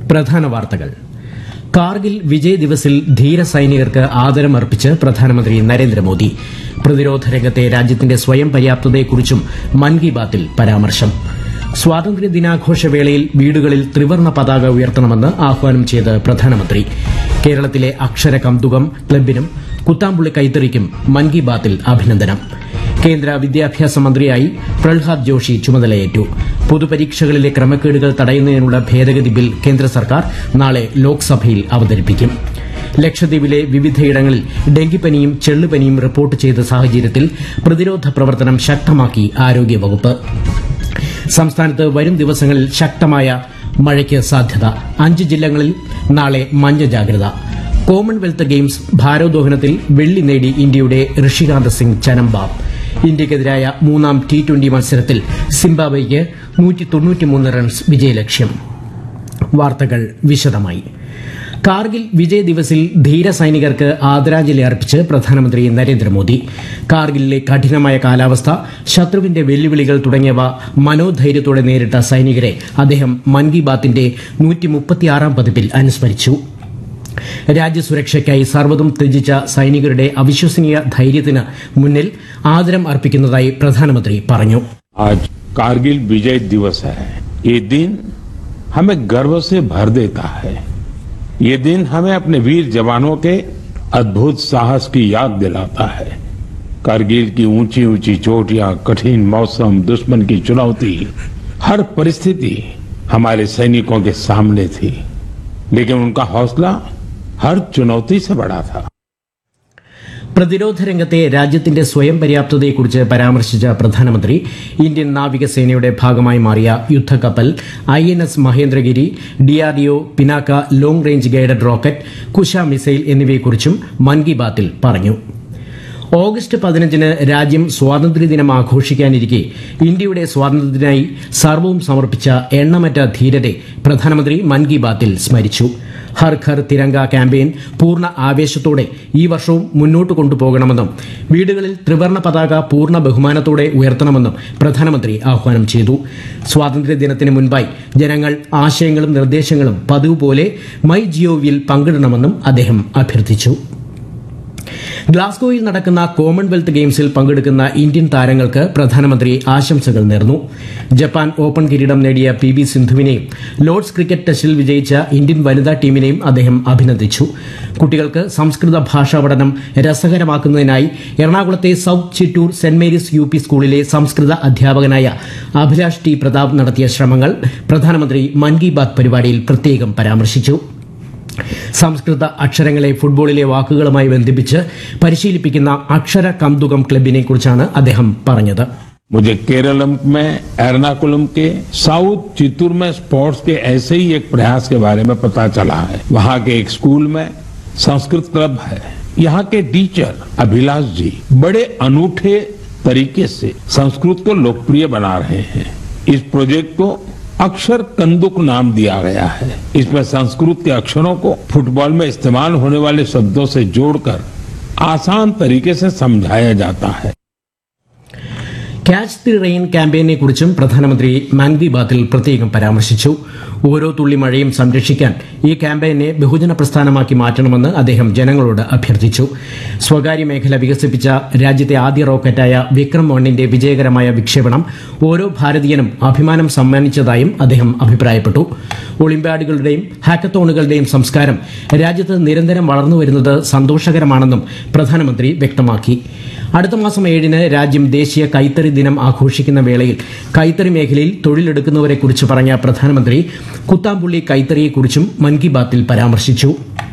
പ്രധാന വാർത്തകൾ കാർഗിൽ വിജയ് ദിവസിൽ ധീര സൈനികർക്ക് ആദരം അർപ്പിച്ച് പ്രധാനമന്ത്രി നരേന്ദ്രമോദി പ്രതിരോധ രംഗത്തെ രാജ്യത്തിന്റെ സ്വയം പര്യാപ്തതയെക്കുറിച്ചും മൻ കി ബാത്തിൽ പരാമർശം സ്വാതന്ത്ര്യ ദിനാഘോഷവേളയിൽ വീടുകളിൽ ത്രിവർണ പതാക ഉയർത്തണമെന്ന് ആഹ്വാനം ചെയ്ത് പ്രധാനമന്ത്രി കേരളത്തിലെ അക്ഷര കൗതുകം ക്ലബിനും കുത്താമ്പുള്ളി കൈത്തറിക്കും മൻ കി ബാത്തിൽ അഭിനന്ദനം കേന്ദ്ര വിദ്യാഭ്യാസ മന്ത്രിയായി പ്രഹ്ലാദ് ജോഷി ചുമതലയേറ്റു പൊതുപരീക്ഷകളിലെ ക്രമക്കേടുകൾ തടയുന്നതിനുള്ള ഭേദഗതി ബിൽ കേന്ദ്ര സർക്കാർ നാളെ ലോക്സഭയിൽ അവതരിപ്പിക്കും ലക്ഷദ്വീപിലെ വിവിധയിടങ്ങളിൽ ഡെങ്കിപ്പനിയും ചെള്ളുപനിയും റിപ്പോർട്ട് ചെയ്ത സാഹചര്യത്തിൽ പ്രതിരോധ പ്രവർത്തനം ശക്തമാക്കി ആരോഗ്യവകുപ്പ് സംസ്ഥാനത്ത് വരും ദിവസങ്ങളിൽ ശക്തമായ മഴയ്ക്ക് സാധ്യത അഞ്ച് ജില്ലകളിൽ നാളെ മഞ്ഞ ജാഗ്രത കോമൺവെൽത്ത് ഗെയിംസ് ഭാരോദ്വഹനത്തിൽ വെള്ളി നേടി ഇന്ത്യയുടെ ഋഷികാന്ത് സിംഗ് ചനംബാബ് ഇന്ത്യയ്ക്കെതിരായ മൂന്നാം ടി ട്വന്റി മത്സരത്തിൽ സിംബാബ്വെയ്ക്ക് റൺസ് വിജയലക്ഷ്യം വാർത്തകൾ വിശദമായി കാർഗിൽ വിജയ് ദിവസിൽ ധീര സൈനികർക്ക് ആദരാഞ്ജലി അർപ്പിച്ച് പ്രധാനമന്ത്രി നരേന്ദ്രമോദി കാർഗിലിലെ കഠിനമായ കാലാവസ്ഥ ശത്രുവിന്റെ വെല്ലുവിളികൾ തുടങ്ങിയവ മനോധൈര്യത്തോടെ നേരിട്ട സൈനികരെ അദ്ദേഹം മൻ കി ബാത്തിന്റെ നൂറ്റിമുപ്പത്തിയാറാം പതിപ്പിൽ അനുസ്മരിച്ചു രാജ്യസുരക്ഷയ്ക്കായി സർവ്വതും ത്യജിച്ച സൈനികരുടെ അവിശ്വസനീയ ധൈര്യത്തിന് മുന്നിൽ ആദരം അർപ്പിക്കുന്നതായി പ്രധാനമന്ത്രി പറഞ്ഞു आज कारगिल विजय दिवस है ये दिन हमें गर्व से भर देता है ये दिन हमें अपने वीर जवानों के अद्भुत साहस की याद दिलाता है कारगिल की ऊंची ऊंची चोटियां कठिन मौसम दुश्मन की चुनौती हर परिस्थिति हमारे सैनिकों के सामने थी लेकिन उनका हौसला हर चुनौती से बड़ा था പ്രതിരോധ രംഗത്തെ രാജ്യത്തിന്റെ സ്വയം പര്യാപ്തതയെക്കുറിച്ച് പരാമർശിച്ച പ്രധാനമന്ത്രി ഇന്ത്യൻ നാവികസേനയുടെ ഭാഗമായി മാറിയ യുദ്ധക്കപ്പൽ I N S Mahendragiri DRDO Pinaka long range guided rocket Kusha missile എന്നിവയെക്കുറിച്ചും മൻ കി ബാത്തിൽ പറഞ്ഞു ഓഗസ്റ്റ് പതിനഞ്ചിന് രാജ്യം സ്വാതന്ത്ര്യദിനം ആഘോഷിക്കാനിരിക്കെ ഇന്ത്യയുടെ സ്വാതന്ത്ര്യത്തിനായി സർവവും സമർപ്പിച്ച എണ്ണമറ്റ ധീരരെ പ്രധാനമന്ത്രി മൻ കി ബാത്തിൽ സ്മരിച്ചു ഹർ ഘർ തിരങ്ക ക്യാമ്പയിൻ പൂർണ്ണ ആവേശത്തോടെ ഈ വർഷവും മുന്നോട്ട് കൊണ്ടുപോകണമെന്നും വീടുകളിൽ ത്രിവർണ പതാക പൂർണ്ണ ബഹുമാനത്തോടെ ഉയർത്തണമെന്നും പ്രധാനമന്ത്രി ആഹ്വാനം ചെയ്തു സ്വാതന്ത്ര്യദിനത്തിന് മുൻപായി ജനങ്ങൾ ആശയങ്ങളും നിർദ്ദേശങ്ങളും പതിവ് പോലെ മൈ ജിഒവിയിൽ പങ്കിടണമെന്നും അദ്ദേഹം അഭ്യർത്ഥിച്ചു ഗ്ലാസ്ഗോയിൽ നടക്കുന്ന കോമൺവെൽത്ത് ഗെയിംസിൽ പങ്കെടുക്കുന്ന ഇന്ത്യൻ താരങ്ങൾക്ക് പ്രധാനമന്ത്രി ആശംസകൾ നേർന്നു ജപ്പാൻ ഓപ്പൺ കിരീടം നേടിയ പി വി സിന്ധുവിനെയും ലോർഡ്സ് ക്രിക്കറ്റ് ടെസ്റ്റിൽ വിജയിച്ച ഇന്ത്യൻ വനിതാ ടീമിനെയും അദ്ദേഹം അഭിനന്ദിച്ചു കുട്ടികൾക്ക് സംസ്കൃത ഭാഷാ പഠനം രസകരമാക്കുന്നതിനായി എറണാകുളത്തെ south Chittoor saint Mary's U P സ്കൂളിലെ സംസ്കൃത അധ്യാപകനായ അഭിലാഷ് ടി പ്രതാപ് നടത്തിയ ശ്രമങ്ങൾ പ്രധാനമന്ത്രി മൻ കി ബാത് പരിപാടിയിൽ പ്രത്യേകം പരാമർശിച്ചു സംസ്കൃത അക്ഷരങ്ങളെ ഫുട്ബോളിലെ വാക്കുകളുമായി ബന്ധിപ്പിച്ച് പരിശീലിപ്പിക്കുന്ന അക്ഷര കന്തുകം ക്ലബിനെ കുറിച്ചാണ് അദ്ദേഹം പറഞ്ഞത് मुझे केरलम में एर्नाकुलम के साउथ चित्तूर में स्पोर्ट्स के ऐसे ही एक प्रयास के बारे में पता चला है वहाँ के एक स्कूल में संस्कृत क्लब है यहाँ के टीचर अभिलाष जी बड़े अनूठे तरीके से संस्कृत को लोकप्रिय बना रहे हैं इस प्रोजेक्ट को अक्षर कंदुक नाम दिया गया है इसमें संस्कृत के अक्षरों को फुटबॉल में इस्तेमाल होने वाले शब्दों से जोड़कर आसान तरीके से समझाया जाता है ക്യാച്ച് ദി റെയിൻ ക്യാമ്പയിനെ കുറിച്ചും പ്രധാനമന്ത്രി മൻ കി ബാത്തിൽ പ്രത്യേകം പരാമർശിച്ചു ഓരോ തുള്ളി മഴയും സംരക്ഷിക്കാൻ ഈ ക്യാമ്പയിനെ ബഹുജന പ്രസ്ഥാനമാക്കി മാറ്റണമെന്ന് അദ്ദേഹം ജനങ്ങളോട് അഭ്യർത്ഥിച്ചു സ്വകാര്യ മേഖല വികസിപ്പിച്ച രാജ്യത്തെ ആദ്യ റോക്കറ്റായ വിക്രം വണ്ണിന്റെ വിജയകരമായ വിക്ഷേപണം ഓരോ ഭാരതീയനും അഭിമാനം സമ്മാനിച്ചതായും അദ്ദേഹം അഭിപ്രായപ്പെട്ടു ഒളിമ്പ്യാഡുകളുടെയും ഹാക്കത്തോണുകളുടെയും സംസ്കാരം രാജ്യത്ത് നിരന്തരം വളർന്നുവരുന്നത് സന്തോഷകരമാണെന്നും പ്രധാനമന്ത്രി വ്യക്തമാക്കി അടുത്ത മാസം ഏഴിന് രാജ്യം ദേശീയ കൈത്തറി ദിനം ആഘോഷിക്കുന്ന വേളയിൽ കൈത്തറി മേഖലയിൽ തൊഴിലെടുക്കുന്നവരെക്കുറിച്ച് പറഞ്ഞ പ്രധാനമന്ത്രി കുത്താമ്പുള്ളി കൈത്തറിയെക്കുറിച്ചും മൻ കി ബാത്തിൽ പരാമർശിച്ചു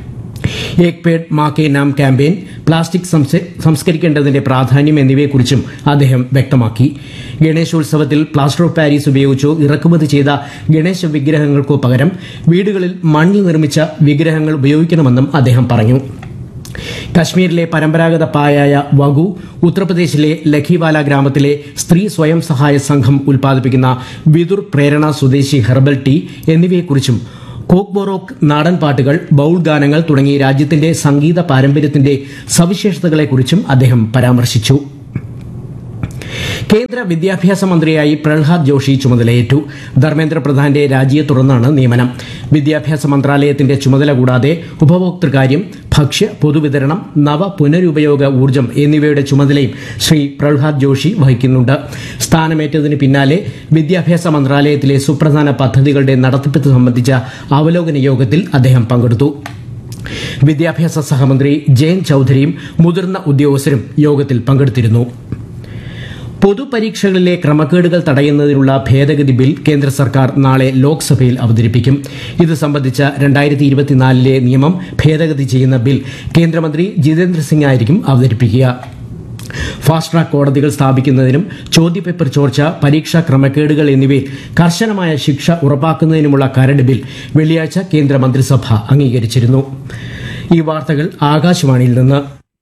ഏക് പേഡ് മാ കെ നാം ക്യാമ്പയിൻ പ്ലാസ്റ്റിക് സംസ്- സംസ്കരിക്കേണ്ടതിന്റെ പ്രാധാന്യം എന്നിവയെക്കുറിച്ചും അദ്ദേഹം വ്യക്തമാക്കി ഗണേശോത്സവത്തിൽ പ്ലാസ്റ്റർ ഓഫ് പാരീസ് ഉപയോഗിച്ചോ ഇറക്കുമതി ചെയ്ത ഗണേശ വിഗ്രഹങ്ങൾക്കോ പകരം വീടുകളിൽ മണ്ണിൽ നിർമ്മിച്ച വിഗ്രഹങ്ങൾ ഉപയോഗിക്കണമെന്നും അദ്ദേഹം പറഞ്ഞു കശ്മീരിലെ പരമ്പരാഗത പായായ വഗു ഉത്തർപ്രദേശിലെ ലഖിവാല ഗ്രാമത്തിലെ സ്ത്രീ സ്വയം സഹായ സംഘം ഉൽപ്പാദിപ്പിക്കുന്ന വിതുർ പ്രേരണ സ്വദേശി ഹെർബൽ ടീ എന്നിവയെക്കുറിച്ചും കോക്ക് ബൊറോക്ക് നാടൻ പാട്ടുകൾ ബൌൾ ഗാനങ്ങൾ തുടങ്ങി രാജ്യത്തിന്റെ സംഗീത പാരമ്പര്യത്തിന്റെ സവിശേഷതകളെക്കുറിച്ചും അദ്ദേഹം പരാമർശിച്ചു കേന്ദ്ര വിദ്യാഭ്യാസ മന്ത്രിയായി പ്രഹ്ലാദ് ജോഷി ചുമതലയേറ്റു ധർമ്മേന്ദ്ര പ്രധാന്റെ രാജിയെ തുടർന്നാണ് നിയമനം വിദ്യാഭ്യാസ മന്ത്രാലയത്തിന്റെ ചുമതല കൂടാതെ ഉപഭോക്തൃകാര്യം ഭക്ഷ്യ പൊതുവിതരണം നവ പുനരുപയോഗ ഊർജ്ജം എന്നിവയുടെ ചുമതലയും ശ്രീ പ്രഹ്ലാദ് ജോഷി വഹിക്കുന്നുണ്ട് സ്ഥാനമേറ്റതിന് പിന്നാലെ വിദ്യാഭ്യാസ മന്ത്രാലയത്തിലെ സുപ്രധാന പദ്ധതികളുടെ നടത്തിപ്പ് സംബന്ധിച്ച അവലോകന യോഗത്തിൽ അദ്ദേഹം പങ്കെടുത്തു വിദ്യാഭ്യാസ സഹമന്ത്രി ജയൻ ചൌധരിയും മുതിർന്ന ഉദ്യോഗസ്ഥരും യോഗത്തിൽ പങ്കെടുത്തിരുന്നു പൊതുപരീക്ഷകളിലെ ക്രമക്കേടുകൾ തടയുന്നതിനുള്ള ഭേദഗതി ബിൽ കേന്ദ്ര സർക്കാർ നാളെ ലോക്സഭയിൽ അവതരിപ്പിക്കും ഇത് സംബന്ധിച്ച രണ്ടായിരത്തി ഇരുപത്തിനാലിലെ നിയമം ഭേദഗതി ചെയ്യുന്ന ബിൽ കേന്ദ്രമന്ത്രി ജിതേന്ദ്ര സിംഗ് ആയിരിക്കും അവതരിപ്പിക്കുക ഫാസ്റ്റ് ട്രാക്ക് കോടതികൾ സ്ഥാപിക്കുന്നതിനും ചോദ്യപേപ്പർ ചോർച്ച പരീക്ഷാ ക്രമക്കേടുകൾ എന്നിവയിൽ കർശനമായ ശിക്ഷ ഉറപ്പാക്കുന്നതിനുമുള്ള കരട് ബിൽ വെള്ളിയാഴ്ച കേന്ദ്ര മന്ത്രിസഭ അംഗീകരിച്ചിരുന്നു ഈ വാർത്തകൾ ആകാശവാണിയിൽ നിന്ന്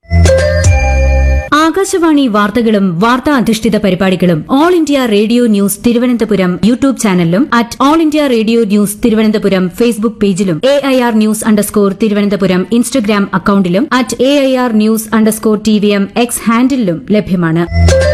ആകാശവാണി വാർത്തകളും വാർത്താ അധിഷ്ഠിത പരിപാടികളും All India Radio news Thiruvananthapuram YouTube ചാനലിലും at All India Radio news Thiruvananthapuram Facebook പേജിലും A I R news underscore Thiruvananthapuram Instagram അക്കൌണ്ടിലും at A I R news underscore T V M X ഹാൻഡിലും ലഭ്യമാണ്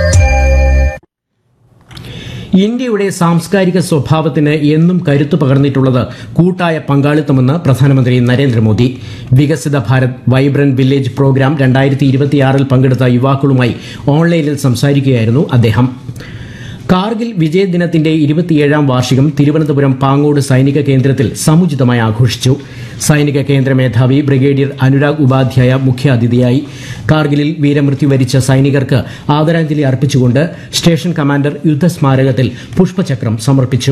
ഇന്ത്യയുടെ സാംസ്കാരിക സ്വഭാവത്തിന് എന്നും കരുത്തു പകർന്നിട്ടുള്ളത് കൂട്ടായ പങ്കാളിത്തമെന്ന് പ്രധാനമന്ത്രി നരേന്ദ്രമോദി വികസിത ഭാരത് വൈബ്രന്റ് വില്ലേജ് പ്രോഗ്രാം രണ്ടായിരത്തി ഇരുപത്തിയാറിൽ പങ്കെടുത്ത യുവാക്കളുമായി ഓൺലൈനിൽ സംസാരിക്കുകയായിരുന്നു അദ്ദേഹം കാർഗിൽ വിജയ് ദിനത്തിന്റെ ഇരുപത്തിയേഴാം വാർഷികം തിരുവനന്തപുരം പാങ്ങോട് സൈനിക കേന്ദ്രത്തിൽ സമുചിതമായി ആഘോഷിച്ചു സൈനിക കേന്ദ്ര മേധാവി ബ്രിഗേഡിയർ അനുരാഗ് ഉപാധ്യായ മുഖ്യാതിഥിയായി കാർഗിലിൽ വീരമൃത്യു വരിച്ച സൈനികർക്ക് ആദരാഞ്ജലി അർപ്പിച്ചുകൊണ്ട് സ്റ്റേഷൻ കമാൻഡർ യുദ്ധസ്മാരകത്തിൽ പുഷ്പചക്രം സമർപ്പിച്ചു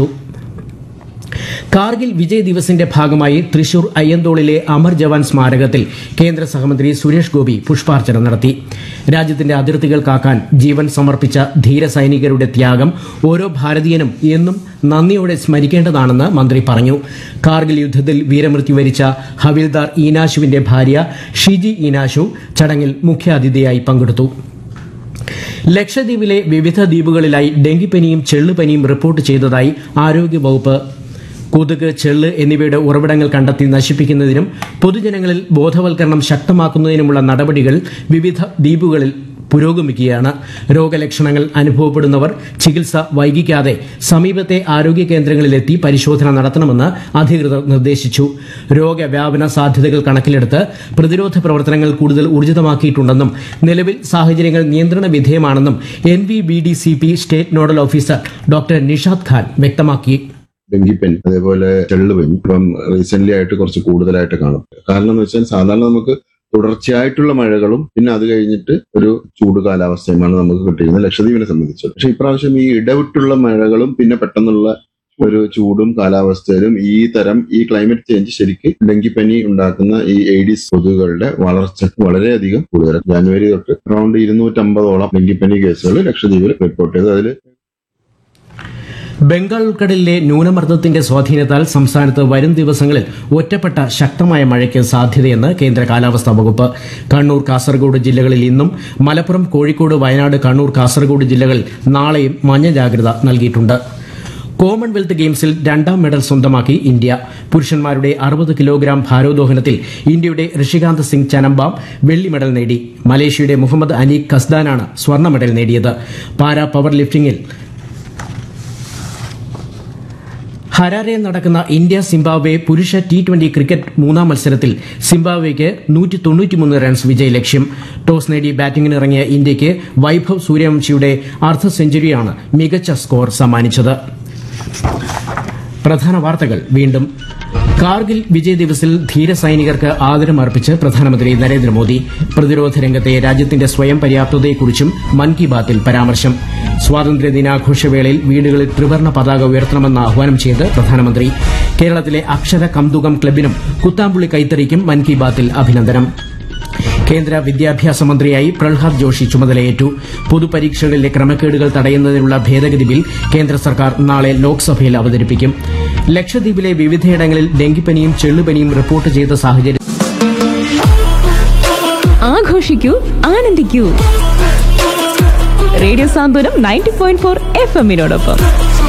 കാർഗിൽ വിജയ് ദിവസിന്റെ ഭാഗമായി തൃശൂർ അയ്യന്തോളിലെ അമർ ജവാൻ സ്മാരകത്തിൽ കേന്ദ്ര സഹമന്ത്രി സുരേഷ് ഗോപി പുഷ്പാർച്ചന നടത്തി രാജ്യത്തിന്റെ അതിർത്തികൾ കാക്കാൻ ജീവൻ സമർപ്പിച്ച ധീര സൈനികരുടെ ത്യാഗം ഓരോ ഭാരതീയനും എന്നും നന്ദിയോടെ സ്മരിക്കേണ്ടതാണെന്ന് മന്ത്രി പറഞ്ഞു കാർഗിൽ യുദ്ധത്തിൽ വീരമൃത്യു വരിച്ച ഹവിൽദാർ ഈനാശുവിന്റെ ഭാര്യ ഷിജി ഈനാശു ചടങ്ങിൽ മുഖ്യാതിഥിയായി പങ്കെടുത്തു ലക്ഷദ്വീപിലെ വിവിധ ദ്വീപുകളിലായി ഡെങ്കിപ്പനിയും ചെള്ളുപനിയും റിപ്പോർട്ട് ചെയ്തതായി ആരോഗ്യവകുപ്പ് കൊതുക് ചെള്ള് എന്നിവയുടെ ഉറവിടങ്ങൾ കണ്ടെത്തി നശിപ്പിക്കുന്നതിനും പൊതുജനങ്ങളിൽ ബോധവൽക്കരണം ശക്തമാക്കുന്നതിനുമുള്ള നടപടികൾ വിവിധ ദ്വീപുകളിൽ പുരോഗമിക്കുകയാണ് രോഗലക്ഷണങ്ങൾ അനുഭവപ്പെടുന്നവർ ചികിത്സ വൈകിക്കാതെ സമീപത്തെ ആരോഗ്യ കേന്ദ്രങ്ങളിലെത്തി പരിശോധന നടത്തണമെന്ന് അധികൃതർ നിർദ്ദേശിച്ചു രോഗവ്യാപന സാധ്യതകൾ കണക്കിലെടുത്ത് പ്രതിരോധ പ്രവർത്തനങ്ങൾ കൂടുതൽ ഊർജിതമാക്കിയിട്ടുണ്ടെന്നും നിലവിൽ സാഹചര്യങ്ങൾ നിയന്ത്രണ വിധേയമാണെന്നും N V B D C P state nodal officer doctor Nishad Khan വ്യക്തമാക്കി ഡെങ്കിപ്പനി അതേപോലെ ചെള്ളുപനി ഇപ്പം റീസെന്റ് ആയിട്ട് കുറച്ച് കൂടുതലായിട്ട് കാണും കാരണം എന്ന് വെച്ചാൽ സാധാരണ നമുക്ക് തുടർച്ചയായിട്ടുള്ള മഴകളും പിന്നെ അത് കഴിഞ്ഞിട്ട് ഒരു ചൂട് കാലാവസ്ഥയുമാണ് നമുക്ക് കിട്ടിയിരുന്നത് ലക്ഷദ്വീപിനെ സംബന്ധിച്ച് പക്ഷെ ഇപ്രാവശ്യം ഈ ഇടവിട്ടുള്ള മഴകളും പിന്നെ പെട്ടെന്നുള്ള ഒരു ചൂടും കാലാവസ്ഥയിലും ഈ തരം ഈ ക്ലൈമറ്റ് ചേഞ്ച് ശരിക്ക് ഡെങ്കിപ്പനി ഉണ്ടാക്കുന്ന ഈ എയ്ഡീസ് കൊതുകുകളുടെ വളർച്ച വളരെയധികം കൂടുതലാണ് ജാനുവരി തൊട്ട് അറൌണ്ട് ഇരുന്നൂറ്റമ്പതോളം ഡെങ്കിപ്പനി കേസുകൾ ലക്ഷദ്വീപിൽ റിപ്പോർട്ട് ചെയ്തു അതിൽ ബംഗാൾ ഉൾക്കടലിലെ ന്യൂനമർദ്ദത്തിന്റെ സ്വാധീനത്താൽ സംസ്ഥാനത്ത് വരും ദിവസങ്ങളിൽ ഒറ്റപ്പെട്ട ശക്തമായ മഴയ്ക്ക് സാധ്യതയെന്ന് കേന്ദ്ര കാലാവസ്ഥാ വകുപ്പ് കണ്ണൂർ കാസർഗോഡ് ജില്ലകളിൽ ഇന്നും മലപ്പുറം കോഴിക്കോട് വയനാട് കണ്ണൂർ കാസർഗോഡ് ജില്ലകളിൽ നാളെയും മഞ്ഞ ജാഗ്രത നൽകിയിട്ടുണ്ട് കോമൺവെൽത്ത് ഗെയിംസിൽ രണ്ടാം മെഡൽ സ്വന്തമാക്കി ഇന്ത്യ പുരുഷന്മാരുടെ അറുപത് കിലോഗ്രാം ഭാരോദ്വഹനത്തിൽ ഇന്ത്യയുടെ ഋഷികാന്ത് സിംഗ് ചനമ്പാം വെള്ളി മെഡൽ നേടി മലേഷ്യയുടെ മുഹമ്മദ് അനീഖ് കസ്ദാനാണ് സ്വർണ്ണ മെഡൽ നേടിയത് പാരാ പവർ ലിഫ്റ്റിംഗിൽ ഹരാരയിൽ നടക്കുന്ന ഇന്ത്യ സിംബാബ്വെ പുരുഷ ടി ട്വന്റി ക്രിക്കറ്റ് മൂന്നാം മത്സരത്തിൽ സിംബാബ്വെയ്ക്ക് നൂറ്റി തൊണ്ണൂറ്റിമൂന്ന് റൺസ് വിജയലക്ഷ്യം ടോസ് നേടി ബാറ്റിംഗിനിറങ്ങിയ ഇന്ത്യയ്ക്ക് വൈഭവ് സൂര്യവംശിയുടെ അർദ്ധ സെഞ്ചുറിയാണ് മികച്ച സ്കോർ സമ്മാനിച്ചത് പ്രധാന വാർത്തകൾ വീണ്ടും കാർഗിൽ വിജയ് ദിവസിൽ ധീര സൈനികർക്ക് ആദരമർപ്പിച്ച് പ്രധാനമന്ത്രി നരേന്ദ്രമോദി പ്രതിരോധ രംഗത്തെ രാജ്യത്തിന്റെ സ്വയം പര്യാപ്തതയെക്കുറിച്ചും മൻ കി ബാത്തിൽ പരാമർശം സ്വാതന്ത്ര്യ ദിനാഘോഷവേളയിൽ വീടുകളിൽ ത്രിവർണ്ണ പതാക ഉയർത്തണമെന്ന് ആഹ്വാനം ചെയ്ത് പ്രധാനമന്ത്രി കേരളത്തിലെ അക്ഷര കന്തുകം ക്ലബിനും കുത്താമ്പുള്ളി കൈത്തറിക്കും മൻ കി ബാത്തിൽ അഭിനന്ദനം കേന്ദ്ര വിദ്യാഭ്യാസ മന്ത്രിയായി പ്രഹ്ലാദ് ജോഷി ചുമതലയേറ്റു പൊതുപരീക്ഷകളിലെ ക്രമക്കേടുകൾ തടയുന്നതിനുള്ള ഭേദഗതി ബിൽ കേന്ദ്ര സർക്കാർ നാളെ ലോക്സഭയിൽ അവതരിപ്പിക്കും ലക്ഷദ്വീപിലെ വിവിധയിടങ്ങളിൽ ഡെങ്കിപ്പനിയും ചെള്ളുപനിയും റിപ്പോർട്ട് ചെയ്ത സാഹചര്യം ആഘോഷിക്കൂ ആനന്ദിക്കൂ radio Santhwanam ninety point four F എമ്മിനോടൊപ്പം